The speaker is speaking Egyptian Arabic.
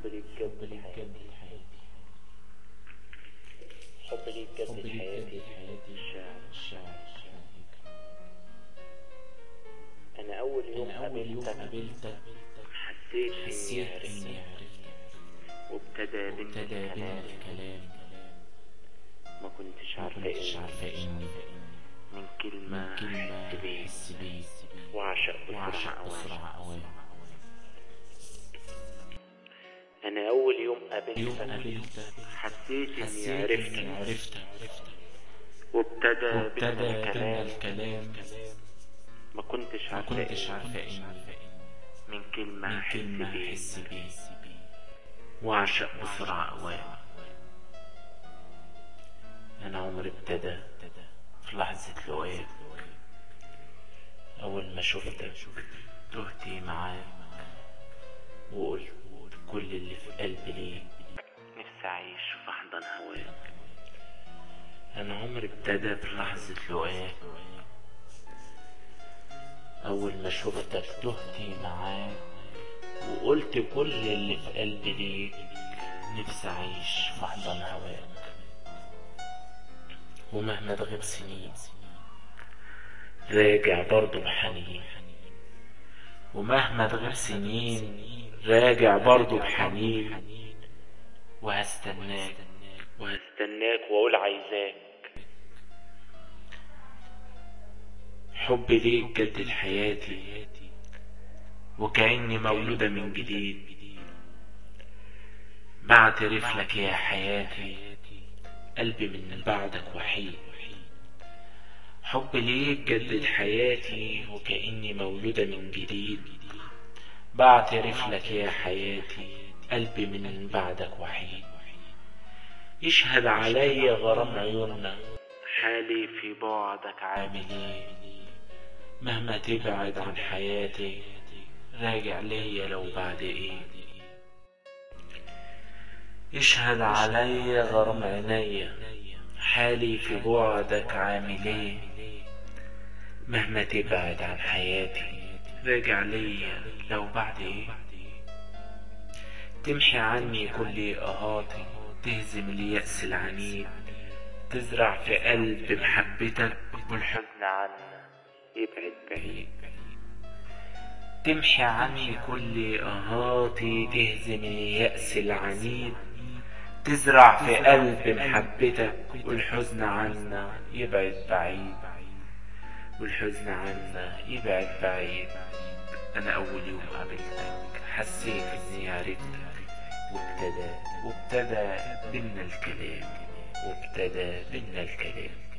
ليك جد حياتي حب ليك جد حياتي الشاعر الشاعر أنا أول يوم أنا أول يوم قابلتك قابلتك حسيت إني حسيت عرفتك إني عرفتك وابتدى بينا ابتدى بينا الكلام الكلام ما كنتش ما عارفة كنتش إني عارفة إني من كلمة من كلمة أحس بيك أحس بيك وأعشق بسرعة وأعشق أوام بسرعة أوام أنا أول يوم يوم قابلتك قابلتك حسيت إني حسيت عرفتك إني عرفتك وابتدى وابتدى بينا بينا الكلام الكلام ما كنتش ما عارفة كنتش إني عارفة إني من كلمة من أحس كلمة بيك أحس بيك وأعشق بسرعة أوام أنا عمري ابتدى في لحظة لقاك أول ما شفتك تهتي معاك وقلت كل اللي في قلبي ليك نفسي أعيش في أحضن هواك أنا عمري ابتدى في لحظة لقاك أول ما شفتك تهتي معاك وقلت كل اللي في قلبي ليك نفسي أعيش في أحضن هواك ومهما تغيب سنين راجع برضه بحنين ومهما تغيب سنين راجع برضه بحنين وهستناك وهستناك وأقول عايزاك حبي ليك جدد حياتي وكأني مولودة من جديد بعترف لك يا حياتي قلبي من بعدك وحيد حب ليك جدد حياتي وكأني مولودة من جديد بعترف لك يا حياتي قلبي من بعدك وحيد يشهد علي غرام عيوننا حالي في بعدك عامل ايه مهما تبعد عن حياتي راجع ليا لو بعد ايه يشهد علي غرام عينيا حالي في بعدك عامل ايه مهما تبعد عن حياتي راجع ليا لو بعد ايه تمحي عني كل اهاتي تهزم اليأس العنيد تزرع في قلب محبتك والحزن عنا يبعد بعيد تمحي عني كل اهاتي تهزم اليأس العنيد تزرع في قلب محبتك والحزن عنا يبعد بعيد والحزن عنا يبعد بعيد انا اول يوم قابلتك حسيت اني عرفتك وابتدى وابتدى بينا الكلام وابتدى بينا الكلام